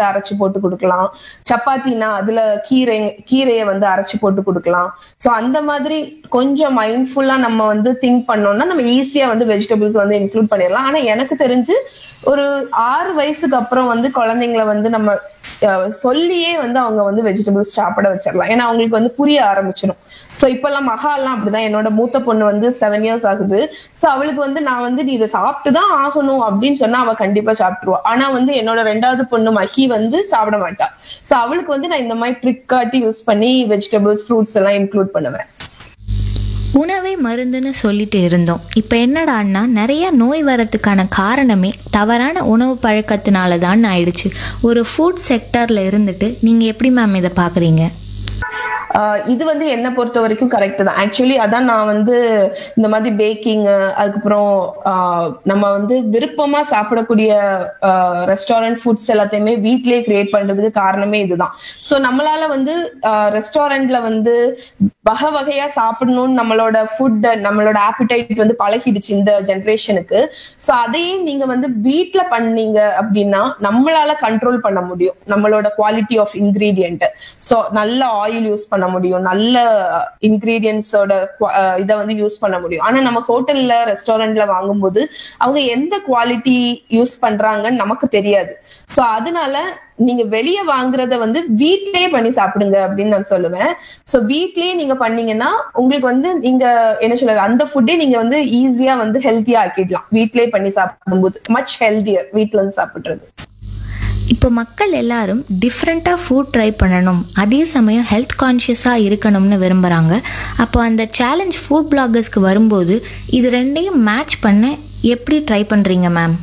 தட்டை அரைச்சு போட்டு கொடுக்கலாம் சப்பாத்தினா அதுல கீரை கீரையை வந்து அரைச்சு போட்டு கொடுக்கலாம் சோ அந்த மாதிரி கொஞ்சம் மைண்ட்ஃபுல்லா நம்ம வந்து திங்க் பண்ணோம்னா நம்ம ஈஸியா வந்து வெஜிடபிள்ஸ் வந்து இன்க்ளூட் பண்ணிடலாம் ஆனா எனக்கு தெரிஞ்சு ஒரு ஆறு வயசுக்கு அப்புறம் வந்து குழந்தைங்களை வந்து நம்ம அஹ், சொல்லியே வந்து அவங்க வந்து வெஜிடபிள்ஸ் சாப்பிட வச்சிடலாம் ஏன்னா அவங்களுக்கு வந்து புரிய ஆரம்பிச்சிடும் சோ இப்பெல்லாம் மகாலாம் அப்படிதான் என்னோட மூத்த பொண்ணு வந்து செவன் இயர்ஸ் ஆகுது சோ அவளுக்கு வந்து நான் வந்து நீ இதை சாப்பிட்டுதான் ஆகணும் அப்படின்னு சொன்னா அவ கண்டிப்பா சாப்பிட்டுருவா ஆனா வந்து என்னோட ரெண்டாவது பொண்ணு மஹி வந்து சாப்பிட மாட்டா சோ அவளுக்கு வந்து நான் இந்த மாதிரி ட்ரிக் காட்டி யூஸ் பண்ணி வெஜிடபிள்ஸ் ஃப்ரூட்ஸ் எல்லாம் இன்க்ளூட் பண்ணுவேன் உணவே மருந்துன்னு சொல்லிட்டு இருந்தோம் இப்போ என்னடான்னா நிறைய நோய் வரத்துக்கான காரணமே தவறான உணவு பழக்கத்தினால தான் ஆயிடுச்சு ஒரு ஃபுட் செக்டரில் இருந்துட்டு நீங்கள் எப்படி மேம் இதை பார்க்குறீங்க ஆஹ் இது வந்து என்ன பொறுத்த வரைக்கும் கரெக்ட் தான் ஆக்சுவலி அதான் நான் வந்து இந்த மாதிரி பேக்கிங் அதுக்கப்புறம் ஆஹ் நம்ம வந்து விருப்பமா சாப்பிடக்கூடிய ரெஸ்டாரண்ட் ஃபுட்ஸ் எல்லாத்தையுமே வீட்லயே கிரியேட் பண்றதுக்கு காரணமே இதுதான் ஸோ நம்மளால வந்து ரெஸ்டாரண்ட்ல வந்து வகை வகையா சாப்பிடணும்னு நம்மளோட ஃபுட் நம்மளோட ஆப்பிடைட் வந்து பழகிடுச்சு இந்த ஜென்ரேஷனுக்கு ஸோ அதையும் நீங்க வந்து வீட்ல பண்ணீங்க அப்படின்னா நம்மளால கண்ட்ரோல் பண்ண முடியும் நம்மளோட குவாலிட்டி ஆஃப் இன்கிரீடியன்ட் ஸோ நல்ல ஆயில் யூஸ் பண்ண முடியும் நல்ல இன்கிரீடியன்ஸோட இதை வந்து யூஸ் பண்ண முடியும் ஆனா நம்ம ஹோட்டல்ல ரெஸ்டாரண்ட்ல வாங்கும்போது அவங்க எந்த குவாலிட்டி யூஸ் பண்றாங்கன்னு நமக்கு தெரியாது ஸோ அதனால நீங்க வெளியே வாங்குறத வந்து வீட்லயே பண்ணி சாப்பிடுங்க அப்படின்னு நான் சொல்லுவேன் சோ வீட்லயே நீங்க பண்ணீங்கன்னா உங்களுக்கு வந்து நீங்க என்ன சொல்ல அந்த ஃபுட்டே நீங்க வந்து ஈஸியா வந்து ஹெல்த்தியா ஆக்கிடலாம் வீட்லயே பண்ணி சாப்பிடும்போது மச் ஹெல்த்தியர் வீட்ல இருந்து சாப்பிடுறது இப்போ மக்கள் எல்லாரும் டிஃப்ரெண்ட்டாக ஃபுட் ட்ரை பண்ணணும் அதே சமயம் ஹெல்த் கான்ஷியஸாக இருக்கணும்னு விரும்புகிறாங்க அப்போ அந்த சேலஞ்ச் ஃபுட் பிளாகர்ஸ்க்கு வரும்போது இது ரெண்டையும் மேட்ச் பண்ண எப்படி ட்ரை பண்ணுறீங்க மேம்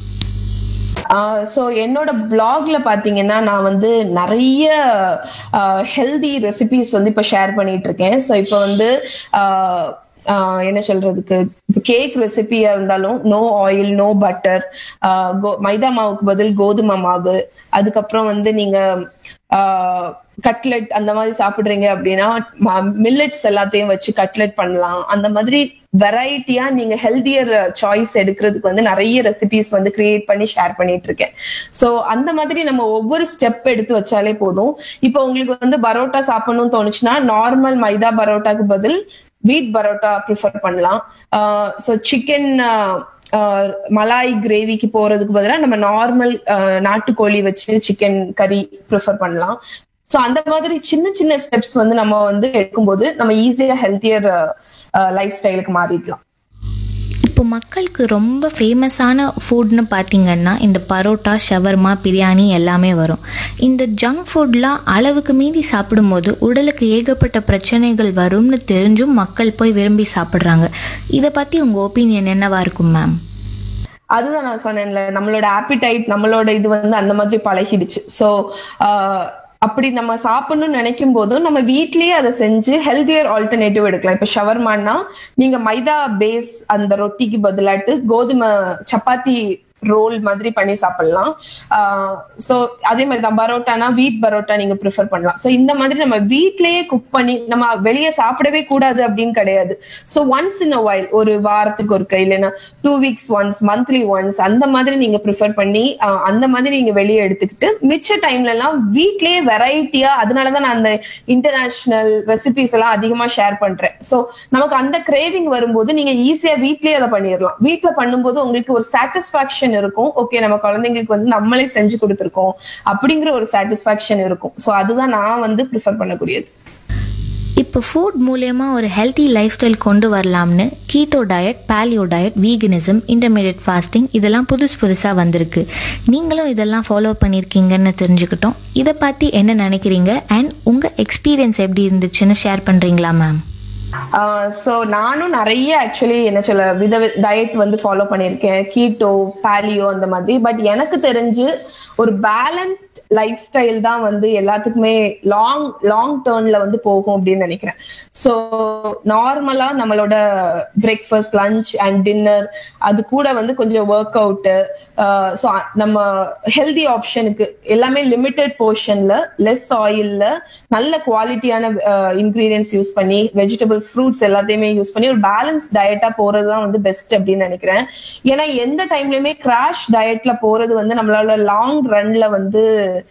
ஸோ என்னோட பிளாக்ல பாத்தீங்கன்னா நான் வந்து நிறைய ஹெல்தி ரெசிபிஸ் வந்து இப்போ ஷேர் பண்ணிட்டு இருக்கேன் ஸோ இப்போ வந்து ஆஹ் ஆஹ் என்ன சொல்றதுக்கு கேக் ரெசிபியா இருந்தாலும் no oil no butter maida மாவுக்கு பதில் கோதுமை மாவு அதுக்கப்புறம் வந்து நீங்க கட்லெட் அந்த மாதிரி சாப்பிடுறீங்க அப்படின்னா மில்லட்ஸ் எல்லாத்தையும் வச்சு கட்லெட் பண்ணலாம் அந்த மாதிரி வெரைட்டியா நீங்க ஹெல்தியர் சாய்ஸ் எடுக்கிறதுக்கு வந்து நிறைய ரெசிபிஸ் வந்து கிரியேட் பண்ணி ஷேர் பண்ணிட்டு இருக்கேன் சோ அந்த மாதிரி நம்ம ஒவ்வொரு ஸ்டெப் எடுத்து வச்சாலே போதும் இப்போ உங்களுக்கு வந்து பரோட்டா சாப்பிடணும்னு தோணுச்சுன்னா நார்மல் மைதா பரோட்டாக்கு பதில் வீட் பரோட்டா ப்ரிஃபர் பண்ணலாம் ஸோ சிக்கன் மலாய் கிரேவிக்கு போறதுக்கு பதிலாக நம்ம நார்மல் நாட்டுக்கோழி வச்சு சிக்கன் கறி ப்ரிஃபர் பண்ணலாம் ஸோ அந்த மாதிரி சின்ன சின்ன ஸ்டெப்ஸ் வந்து நம்ம வந்து எடுக்கும்போது நம்ம ஈஸியா ஹெல்த்தியர் லைஃப் ஸ்டைலுக்கு மாறிடலாம் இப்போ மக்களுக்கு ரொம்ப ஃபேமஸான ஃபுட்னு பார்த்தீங்கன்னா இந்த பரோட்டா ஷவர்மா பிரியாணி எல்லாமே வரும் இந்த ஜங்க் ஃபுட்லாம் அளவுக்கு மீறி சாப்பிடும்போது உடலுக்கு ஏகப்பட்ட பிரச்சனைகள் வரும்னு தெரிஞ்சும் மக்கள் போய் விரும்பி சாப்பிட்றாங்க இதை பற்றி உங்கள் ஒப்பீனியன் என்னவா இருக்கும் மேம் அதுதான் நான் சொன்னேன்ல நம்மளோட ஆப்பிடைட் நம்மளோட இது வந்து அந்த மாதிரி பழகிடுச்சு ஸோ அப்படி நம்ம சாப்பிடணும்னு நினைக்கும் போதும் நம்ம வீட்லயே அதை செஞ்சு ஹெல்தியர் ஆல்டர்னேட்டிவ் எடுக்கலாம் இப்ப ஷவர்மான்னா நீங்க மைதா பேஸ் அந்த ரொட்டிக்கு பதிலாட்டு கோதுமை சப்பாத்தி ரோல் மாதிரி பண்ணி சாப்பிடலாம் ஸோ அதே மாதிரி தான் பரோட்டானா வீட் பரோட்டா நீங்க ப்ரிஃபர் பண்ணலாம் ஸோ இந்த மாதிரி நம்ம வீட்லயே குக் பண்ணி நம்ம வெளியே சாப்பிடவே கூடாது அப்படின்னு கிடையாது so once in a while ஒரு வாரத்துக்கு ஒருக்க இல்லைன்னா two weeks once monthly once அந்த மாதிரி நீங்க ப்ரிஃபர் பண்ணி அந்த மாதிரி நீங்க வெளியே எடுத்துக்கிட்டு மிச்ச டைம்ல எல்லாம் வீட்லயே வெரைட்டியா அதனாலதான் நான் அந்த இன்டர்நேஷனல் ரெசிபிஸ் எல்லாம் அதிகமா ஷேர் பண்றேன் ஸோ நமக்கு அந்த கிரேவிங் வரும்போது நீங்க ஈஸியா வீட்லயே அதை பண்ணிடலாம் வீட்ல பண்ணும்போது உங்களுக்கு ஒரு சாட்டிஸ்பாக்சன் இருக்கும் ஓகே நம்ம குழந்தைங்களுக்கு வந்து நம்மளே செஞ்சு கொடுத்துருக்கோம் அப்படிங்கிற ஒரு சாட்டிஸ்பாக்சன் இருக்கும் ஸோ அதுதான் நான் வந்து ப்ரிஃபர் பண்ணக்கூடியது இப்போ ஃபுட் மூலயமா ஒரு ஹெல்த்தி லைஃப் ஸ்டைல் கொண்டு வரலாம்னு keto diet paleo diet veganism intermediate fasting இதெல்லாம் புதுசு புதுசாக வந்திருக்கு நீங்களும் இதெல்லாம் ஃபாலோ பண்ணியிருக்கீங்கன்னு தெரிஞ்சுக்கிட்டோம் இதை பற்றி என்ன நினைக்கிறீங்க அண்ட் உங்கள் எக்ஸ்பீரியன்ஸ் எப்படி இருந்துச்சுன்னு ஷேர் பண்ணுறீங்களா மேம் ஸோ நானும் நிறைய ஆக்சுவலி என்ன சொல்ல வித டயட் வந்து ஃபாலோ பண்ணியிருக்கேன் கீட்டோ பாலியோ அந்த மாதிரி பட் எனக்கு தெரிஞ்சு ஒரு பேலன்ஸ்ட் லைஃப் ஸ்டைல் தான் வந்து எல்லாத்துக்குமே லாங் லாங் டேர்ன்ல வந்து போகும் அப்படின்னு நினைக்கிறேன் ஸோ நார்மலா நம்மளோட பிரேக்ஃபாஸ்ட் லஞ்ச் அண்ட் டின்னர் அது கூட வந்து கொஞ்சம் ஒர்க் அவுட்டு ஸோ நம்ம ஹெல்தி ஆப்ஷனுக்கு எல்லாமே லிமிட்டெட் போர்ஷன்ல லெஸ் ஆயில்ல நல்ல குவாலிட்டியான இன்கிரீடியன்ஸ் யூஸ் பண்ணி வெஜிடபிள்ஸ் ஃப்ரூட்ஸ் எல்லாத்தையுமே யூஸ் பண்ணி ஒரு பேலன்ஸ் டயட்டா போறது தான் வந்து பெஸ்ட் அப்படின்னு நினைக்கிறேன் ஏன்னா எந்த டைம்லயுமே கிராஷ் டயட்ல போறது வந்து நம்மளால லாங் ரன்ல வந்து